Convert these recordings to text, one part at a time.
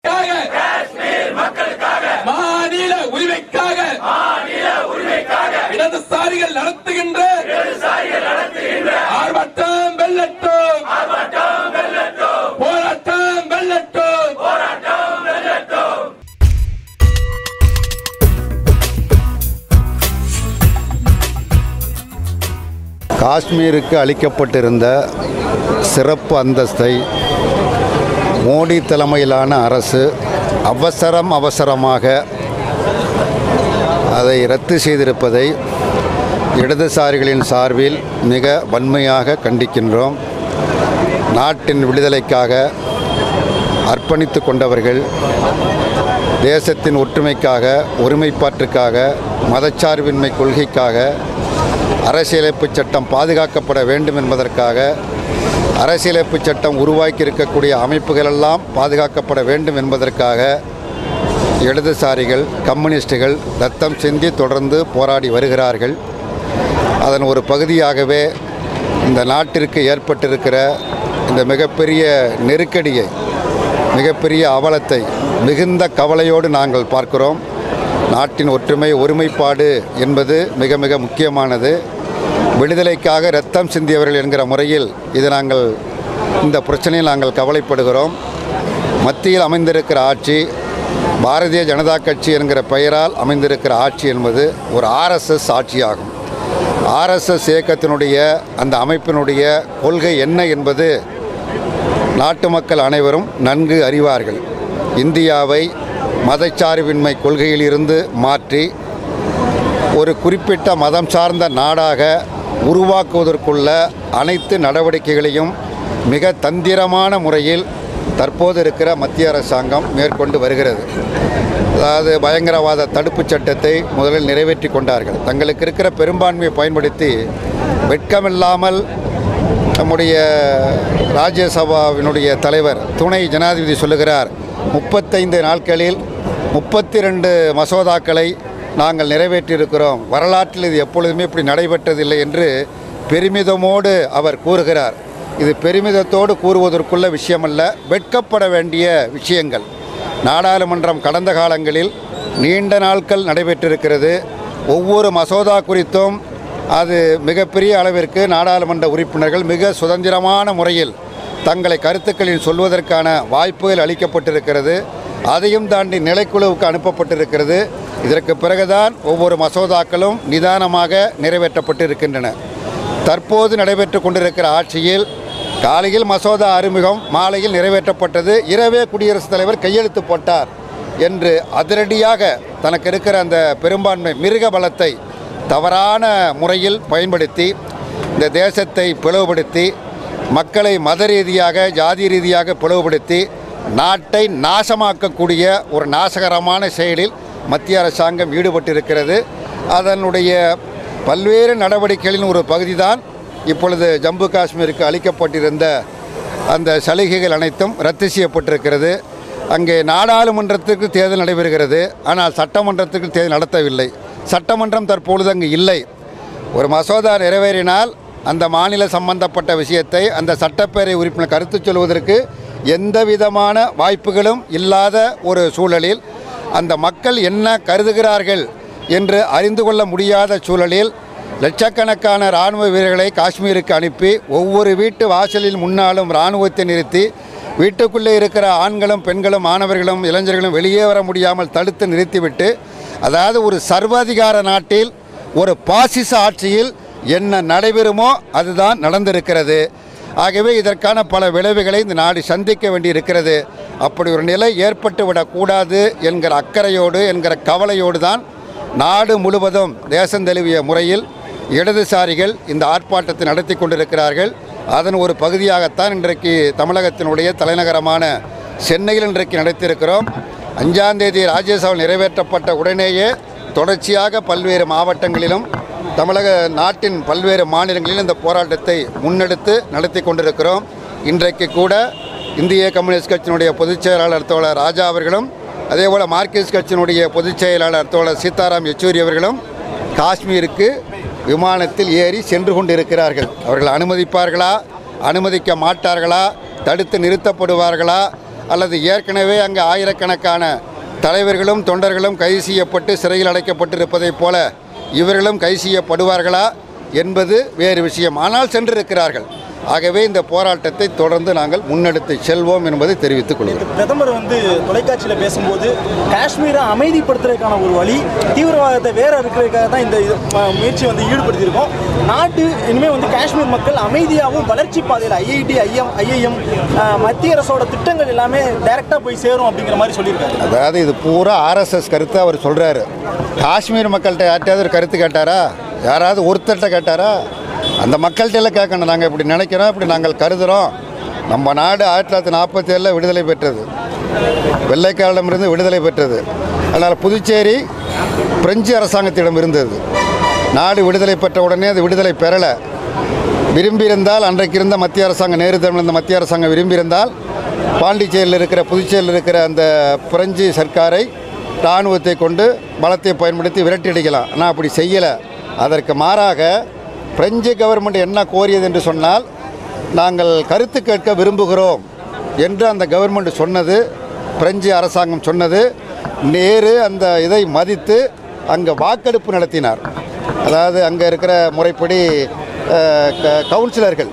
மாநில உரிமைக்காக இடதுசாரிகள் நடத்துகின்ற ஆர்ப்பாட்டம் வெல்லட்டும் போராட்டம் வெல்லட்டும் காஷ்மீருக்கு அளிக்கப்பட்டிருந்த சிறப்பு அந்தஸ்தை மோடி தலைமையிலான அரசு அவசரம் அவசரமாக அதை ரத்து செய்திருப்பதை இடதுசாரிகளின் சார்பில் மிக வன்மையாக கண்டிக்கின்றோம் நாட்டின் விடுதலைக்காக அர்ப்பணித்து கொண்டவர்கள் தேசத்தின் ஒற்றுமைக்காக ஒருமைப்பாட்டுக்காக மதச்சார்பின்மை கொள்கைக்காக அரசியலமைப்பு சட்டம் பாதுகாக்கப்பட வேண்டும் என்பதற்காக அரசியலமைப்பு சட்டம் உருவாக்கி இருக்கக்கூடிய அமைப்புகளெல்லாம் பாதுகாக்கப்பட வேண்டும் என்பதற்காக இடதுசாரிகள் கம்யூனிஸ்டுகள் ரத்தம் சிந்தி தொடர்ந்து போராடி வருகிறார்கள் அதன் ஒரு பகுதியாகவே இந்த நாட்டிற்கு ஏற்பட்டிருக்கிற இந்த மிகப்பெரிய நெருக்கடியை மிகப்பெரிய அவலத்தை மிகுந்த கவலையோடு நாங்கள் பார்க்கிறோம் நாட்டின் ஒற்றுமை ஒருமைப்பாடு என்பது மிக மிக முக்கியமானது விடுதலைக்காக ரத்தம் சிந்தியவர்கள் என்கிற முறையில் இது நாங்கள் இந்த பிரச்சனையில் நாங்கள் கவலைப்படுகிறோம் மத்தியில் அமைந்திருக்கிற ஆட்சி பாரதிய ஜனதா கட்சி என்கிற பெயரால் அமைந்திருக்கிற ஆட்சி என்பது ஒரு ஆர்எஸ்எஸ் ஆட்சியாகும் ஆர்எஸ்எஸ் இயக்கத்தினுடைய அந்த அமைப்பினுடைய கொள்கை என்ன என்பது நாட்டு மக்கள் அனைவரும் நன்கு அறிவார்கள் இந்தியாவை மதச்சார்பின்மை கொள்கையிலிருந்து மாற்றி ஒரு குறிப்பிட்ட மதம் சார்ந்த நாடாக உருவாக்குவதற்குள்ள அனைத்து நடவடிக்கைகளையும் மிக தந்திரமான முறையில் தற்போது இருக்கிற மத்திய அரசாங்கம் மேற்கொண்டு வருகிறது அதாவது பயங்கரவாத தடுப்புச் சட்டத்தை முதலில் நிறைவேற்றி கொண்டார்கள் தங்களுக்கு இருக்கிற பெரும்பான்மையை பயன்படுத்தி வெட்கமில்லாமல் நம்முடைய ராஜ்யசபாவினுடைய தலைவர் துணை ஜனாதிபதி சொல்லுகிறார் முப்பத்தைந்து நாட்களில் முப்பத்தி ரெண்டு மசோதாக்களை நாங்கள் நிறைவேற்றியிருக்கிறோம் வரலாற்றில் இது எப்பொழுதுமே இப்படி நடைபெற்றதில்லை என்று பெருமிதமோடு அவர் கூறுகிறார் இது பெருமிதத்தோடு கூறுவதற்குள்ள விஷயமல்ல வெட்கப்பட வேண்டிய விஷயங்கள் நாடாளுமன்றம் கடந்த காலங்களில் நீண்ட நாட்கள் நடைபெற்றிருக்கிறது ஒவ்வொரு மசோதா குறித்தும் அது மிகப்பெரிய அளவிற்கு நாடாளுமன்ற உறுப்பினர்கள் மிக சுதந்திரமான முறையில் தங்களை கருத்துக்களில் சொல்வதற்கான வாய்ப்புகள் அளிக்கப்பட்டிருக்கிறது அதையும் தாண்டி நிலைக்குழுவுக்கு அனுப்பப்பட்டிருக்கிறது இதற்கு பிறகுதான் ஒவ்வொரு மசோதாக்களும் நிதானமாக நிறைவேற்றப்பட்டு இருக்கின்றன தற்போது நடைபெற்று கொண்டிருக்கிற ஆட்சியில் காலையில் மசோதா அறிமுகம் மாலையில் நிறைவேற்றப்பட்டது இரவே குடியரசுத் தலைவர் கையெழுத்து போட்டார் என்று அதிரடியாக தனக்கு இருக்கிற அந்த பெரும்பான்மை மிருக பலத்தை தவறான முறையில் பயன்படுத்தி இந்த தேசத்தை பிளவுபடுத்தி மக்களை மத ரீதியாக ஜாதி ரீதியாக பிளவுபடுத்தி நாட்டை நாசமாக்கக்கூடிய ஒரு நாசகரமான செயலில் மத்திய அரசாங்கம் ஈடுபட்டிருக்கிறது அதனுடைய பல்வேறு நடவடிக்கைகளின் ஒரு பகுதிதான் இப்பொழுது ஜம்மு காஷ்மீருக்கு அளிக்கப்பட்டிருந்த அந்த சலுகைகள் அனைத்தும் ரத்து செய்யப்பட்டிருக்கிறது அங்கே நாடாளுமன்றத்துக்கு தேர்தல் நடைபெறுகிறது ஆனால் சட்டமன்றத்துக்கு தேர்தல் நடத்தவில்லை சட்டமன்றம் தற்பொழுது அங்கு இல்லை ஒரு மசோதா நிறைவேறினால் அந்த மாநில சம்பந்தப்பட்ட விஷயத்தை அந்த சட்டப்பேரவை உறுப்பினர் கருத்து சொல்வதற்கு எந்த விதமான வாய்ப்புகளும் இல்லாத ஒரு சூழலில் அந்த மக்கள் என்ன கருதுகிறார்கள் என்று அறிந்து கொள்ள முடியாத சூழலில் லட்சக்கணக்கான இராணுவ வீரர்களை காஷ்மீருக்கு அனுப்பி ஒவ்வொரு வீட்டு வாசலில் முன்னாலும் இராணுவத்தை நிறுத்தி வீட்டுக்குள்ளே இருக்கிற ஆண்களும் பெண்களும் மாணவர்களும் இளைஞர்களும் வெளியே வர முடியாமல் தடுத்து நிறுத்திவிட்டு அதாவது ஒரு சர்வாதிகார நாட்டில் ஒரு பாசிச ஆட்சியில் என்ன நடைபெறுமோ அதுதான் நடந்திருக்கிறது ஆகவே இதற்கான பல விளைவுகளை இந்த நாடு சந்திக்க வேண்டியிருக்கிறது அப்படி ஒரு நிலை ஏற்பட்டு விடக்கூடாது என்கிற அக்கறையோடு என்கிற கவலையோடு தான் நாடு முழுவதும் தேசம் தழுவிய முறையில் இடதுசாரிகள் இந்த ஆர்ப்பாட்டத்தை நடத்தி கொண்டிருக்கிறார்கள் அதன் ஒரு பகுதியாகத்தான் இன்றைக்கு தமிழகத்தினுடைய தலைநகரமான சென்னையில் இன்றைக்கு நடத்தியிருக்கிறோம் அஞ்சாம் தேதி ராஜ்யசபா நிறைவேற்றப்பட்ட உடனேயே தொடர்ச்சியாக பல்வேறு மாவட்டங்களிலும் தமிழக நாட்டின் பல்வேறு மாநிலங்களிலும் இந்த போராட்டத்தை முன்னெடுத்து நடத்தி கொண்டிருக்கிறோம் இன்றைக்கு கூட இந்திய கம்யூனிஸ்ட் கட்சியினுடைய பொதுச் செயலாளர் தோழர் ராஜா அவர்களும் அதேபோல் மார்க்சிஸ்ட் கட்சியினுடைய பொதுச் செயலாளர் தோழர் சீதாராம் யெச்சூரி அவர்களும் காஷ்மீருக்கு விமானத்தில் ஏறி சென்று கொண்டிருக்கிறார்கள் அவர்கள் அனுமதிப்பார்களா அனுமதிக்க மாட்டார்களா தடுத்து நிறுத்தப்படுவார்களா அல்லது ஏற்கனவே அங்கே ஆயிரக்கணக்கான தலைவர்களும் தொண்டர்களும் கைது செய்யப்பட்டு சிறையில் அடைக்கப்பட்டிருப்பதைப் போல இவர்களும் கைது செய்யப்படுவார்களா என்பது வேறு விஷயம் ஆனால் சென்றிருக்கிறார்கள் ஆகவே இந்த போராட்டத்தை தொடர்ந்து நாங்கள் முன்னெடுத்து செல்வோம் என்பதை தெரிவித்துக் கொள்கிறோம் பிரதமர் வந்து தொலைக்காட்சியில் பேசும்போது காஷ்மீரை அமைதிப்படுத்துறதுக்கான ஒரு வழி தீவிரவாதத்தை வேற இருக்கிறதுக்காக தான் இந்த இது- ம- முயற்சி வந்து ஈடுபடுத்தியிருக்கோம் நாட்டு இனிமேல் வந்து காஷ்மீர் மக்கள் அமைதியாகவும் வளர்ச்சி பாதையில் ஐஐடி ஐஎம் ஐஐஎம் மத்திய அரசோட திட்டங்கள் எல்லாமே டைரெக்டாக போய் சேரும் அப்படிங்கிற மாதிரி சொல்லியிருக்காரு அதாவது இது பூரா ஆர்எஸ்எஸ் கருத்தை அவர் சொல்கிறாரு காஷ்மீர் மக்கள்கிட்ட யார்ட்டையாவது ஒரு கருத்து கேட்டாரா யாராவது ஒருத்தர்கிட்ட கேட்டாரா அந்த மக்கள்கிட்ட எல்லாம் கேட்கணும் நாங்கள் இப்படி நினைக்கிறோம் இப்படி நாங்கள் கருதுகிறோம் நம்ம நாடு ஆயிரத்தி தொள்ளாயிரத்தி நாற்பத்தி ஏழில் விடுதலை பெற்றது வெள்ளைக்காரிடமிருந்து விடுதலை பெற்றது அதனால் புதுச்சேரி பிரெஞ்சு அரசாங்கத்திடம் இருந்தது நாடு விடுதலை பெற்ற உடனே அது விடுதலை பெறலை விரும்பியிருந்தால் அன்றைக்கு இருந்த மத்திய அரசாங்கம் நேரு தலைமையில் இருந்த மத்திய அரசாங்கம் விரும்பியிருந்தால் பாண்டிச்சேரியில் இருக்கிற புதுச்சேரியில் இருக்கிற அந்த பிரெஞ்சு சர்க்காரை இராணுவத்தை கொண்டு பலத்தை பயன்படுத்தி விரட்டியடிக்கலாம் ஆனால் அப்படி செய்யலை அதற்கு மாறாக பிரெஞ்சு கவர்மெண்ட் என்ன கோரியது என்று சொன்னால் நாங்கள் கருத்து கேட்க விரும்புகிறோம் என்று அந்த கவர்மெண்ட் சொன்னது பிரெஞ்சு அரசாங்கம் சொன்னது நேரு அந்த இதை மதித்து அங்கே வாக்கெடுப்பு நடத்தினார் அதாவது அங்கே இருக்கிற முறைப்படி அஹ், க- கவுன்சிலர்கள்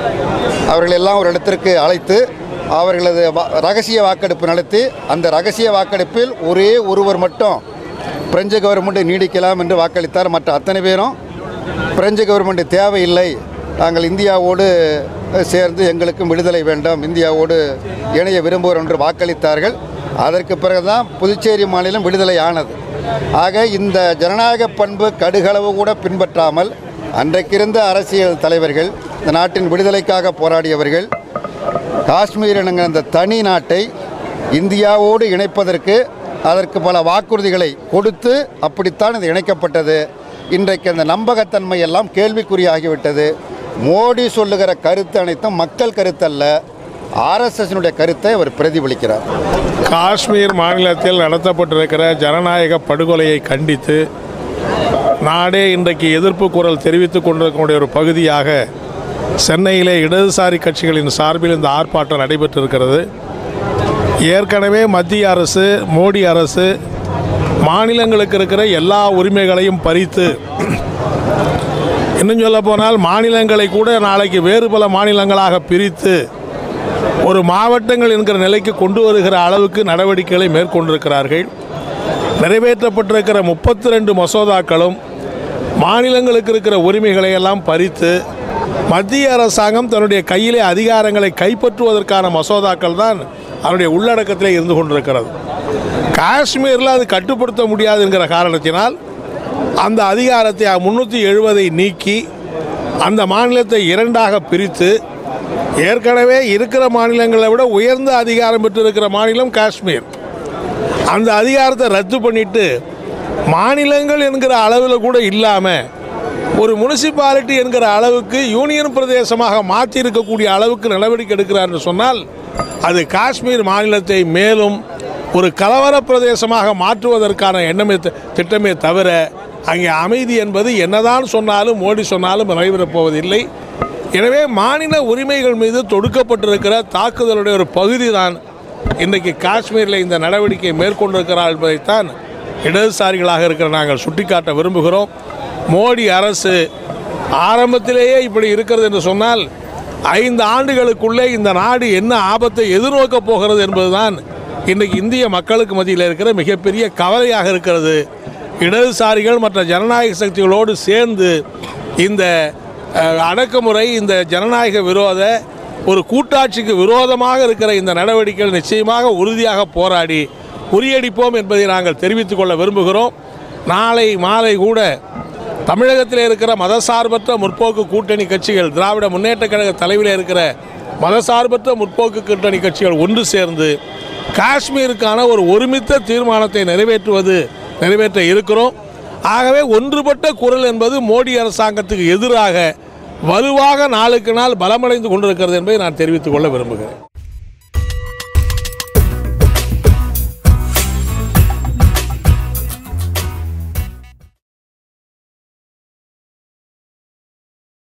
அவர்கள் எல்லாம் ஒரு இடத்திற்கு அழைத்து அவர்களது வா- ரகசிய வாக்கெடுப்பு நடத்தி அந்த ரகசிய வாக்கெடுப்பில் ஒரே ஒருவர் மட்டும் பிரெஞ்சு கவர்மெண்ட் நீடிக்கலாம் என்று வாக்களித்தார் மற்ற அத்தனை பேரும் பிரெஞ்சு கவர்மெண்ட் தேவையில்லை நாங்கள் இந்தியாவோடு அஹ், சேர்ந்து எங்களுக்கும் விடுதலை வேண்டும் இந்தியாவோடு இணைய விரும்புகிறோம் என்று வாக்களித்தார்கள் அதற்கு பிறகுதான் புதுச்சேரி மாநிலம் விடுதலை ஆனது ஆக இந்த ஜனநாயக பண்பு கடுகளவு கூட பின்பற்றாமல் அன்றைக்கிருந்த அரசியல் தலைவர்கள் இந்த நாட்டின் விடுதலைக்காக போராடியவர்கள் காஷ்மீர் என்கிற அந்த தனி நாட்டை இந்தியாவோடு இணைப்பதற்கு அதற்கு பல வாக்குறுதிகளை கொடுத்து அப்படித்தான் இது இணைக்கப்பட்டது இன்றைக்கு அந்த நம்பகத்தன்மை எல்லாம் கேள்விக்குறியாகிவிட்டது மோடி சொல்லுகிற கருத்து அனைத்தும் மக்கள் கருத்தல்ல ஆர்எஸ்எஸ்னுடைய கருத்தை அவர் பிரதிபலிக்கிறார் காஷ்மீர் மாநிலத்தில் நடத்தப்பட்டிருக்கிற ஜனநாயக படுகொலையை கண்டித்து நாடே இன்றைக்கு எதிர்ப்பு குரல் தெரிவித்துக் கொண்டிருக்கக்கூடிய ஒரு பகுதியாக சென்னையிலே இடதுசாரி கட்சிகளின் சார்பில் இந்த ஆர்ப்பாட்டம் நடைபெற்றிருக்கிறது ஏற்கனவே மத்திய அரசு மோடி அரசு மாநிலங்களுக்கு இருக்கிற எல்லா உரிமைகளையும் பறித்து இன்னும் சொல்ல போனால் மாநிலங்களை கூட நாளைக்கு வேறு பல மாநிலங்களாக பிரித்து ஒரு மாவட்டங்கள் என்கிற நிலைக்கு கொண்டு வருகிற அளவுக்கு நடவடிக்கைகளை மேற்கொண்டிருக்கிறார்கள் நிறைவேற்றப்பட்டிருக்கிற முப்பத்தி ரெண்டு மசோதாக்களும் மாநிலங்களுக்கு இருக்கிற உரிமைகளை எல்லாம் பறித்து மத்திய அரசாங்கம் தன்னுடைய கையிலே அதிகாரங்களை கைப்பற்றுவதற்கான மசோதாக்கள் தான் அதனுடைய உள்ளடக்கத்திலே இருந்து கொண்டிருக்கிறது காஷ்மீரில் அது கட்டுப்படுத்த முடியாது என்கிற காரணத்தினால் அந்த அதிகாரத்தை முன்னூற்றி எழுபதை நீக்கி அந்த மாநிலத்தை இரண்டாக பிரித்து ஏற்கனவே இருக்கிற மாநிலங்களை விட உயர்ந்த அதிகாரம் பெற்றிருக்கிற மாநிலம் காஷ்மீர் அந்த அதிகாரத்தை ரத்து பண்ணிட்டு மாநிலங்கள் என்கிற அளவில் கூட இல்லாமல் ஒரு முனிசிபாலிட்டி என்கிற அளவுக்கு யூனியன் பிரதேசமாக மாற்றி இருக்கக்கூடிய அளவுக்கு நடவடிக்கை எடுக்கிறார் என்று சொன்னால் அது காஷ்மீர் மாநிலத்தை மேலும் ஒரு கலவர பிரதேசமாக மாற்றுவதற்கான எண்ணமே தி- திட்டமே தவிர அங்கே அமைதி என்பது என்னதான் சொன்னாலும் மோடி சொன்னாலும் நடைபெறப் போவதில்லை எனவே மாநில உரிமைகள் மீது தொடுக்கப்பட்டிருக்கிற தாக்குதலுடைய ஒரு பகுதி தான் இன்றைக்கு காஷ்மீரில் இந்த நடவடிக்கை மேற்கொண்டிருக்கிறார் என்பதைத்தான் இடதுசாரிகளாக இருக்கிற நாங்கள் சுட்டிக்காட்ட விரும்புகிறோம் மோடி அரசு ஆரம்பத்திலேயே இப்படி இருக்கிறது என்று சொன்னால் ஐந்து ஆண்டுகளுக்குள்ளே இந்த நாடு என்ன ஆபத்தை எதிர்நோக்கப் போகிறது என்பதுதான் இன்றைக்கு இந்திய மக்களுக்கு மத்தியில் இருக்கிற மிகப்பெரிய கவலையாக இருக்கிறது இடதுசாரிகள் மற்ற ஜனநாயக சக்திகளோடு சேர்ந்து இந்த அஹ், அடக்குமுறை இந்த ஜனநாயக விரோத ஒரு கூட்டாட்சிக்கு விரோதமாக இருக்கிற இந்த நடவடிக்கைகள் நிச்சயமாக உறுதியாக போராடி முறியடிப்போம் என்பதை நாங்கள் தெரிவித்துக் கொள்ள விரும்புகிறோம் நாளை மாலை கூட தமிழகத்தில் இருக்கிற மதசார்பற்ற முற்போக்கு கூட்டணி கட்சிகள் திராவிட முன்னேற்ற கழக தலைவில் இருக்கிற மதசார்பற்ற முற்போக்கு கூட்டணி கட்சிகள் ஒன்று சேர்ந்து காஷ்மீருக்கான ஒரு ஒருமித்த தீர்மானத்தை நிறைவேற்றுவது நிறைவேற்ற இருக்கிறோம் ஆகவே ஒன்றுபட்ட குரல் என்பது மோடி அரசாங்கத்துக்கு எதிராக வலுவாக நாளுக்கு நாள் பலமடைந்து கொண்டிருக்கிறது என்பதை நான் தெரிவித்துக் கொள்ள விரும்புகிறேன்